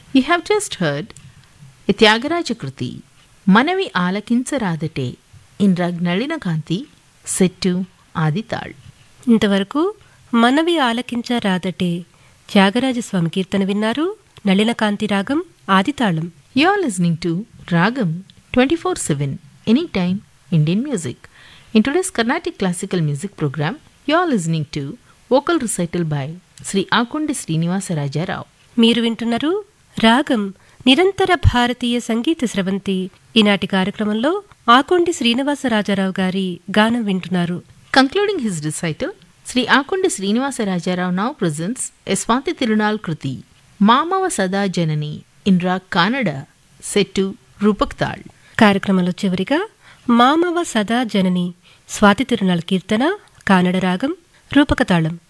You have just heard a Thyagaraja కృతి మనవి ఆలకించరాదటే ఇన్ రగ్ నళిన కాంతి సెట్టు ఆదితాళ్ ఇంతవరకు మనవి ఆలకించరాదటే త్యాగరాజస్వామి కీర్తన విన్నారు నళినకాంతి రాగం ఆదితాళం You are listening to Ragam 24 7 anytime Indian music. In today's Carnatic classical music program, you are listening to vocal recital by Sri Akundi Srinivasa Raja Rao. మీరు వింటున్నారు రాగం నిరంతర భారతీయ సంగీత స్రవంతి ఈనాటి కార్యక్రమంలో ఆకొండి శ్రీనివాసరాజారావు గారి గానం వింటున్నారు Concluding his recital, Sri Akundi Srinivasa Raja Rao now presents a Swati Tirunal Kruti, Mamava Sada Janani in Rag Kannada, set to Rupak Tal. కార్యక్రమంలో చివరిగా మామవ సదా జనని స్వాతి తిరునాళ కీర్తన కానడ రాగం రూపకతాళం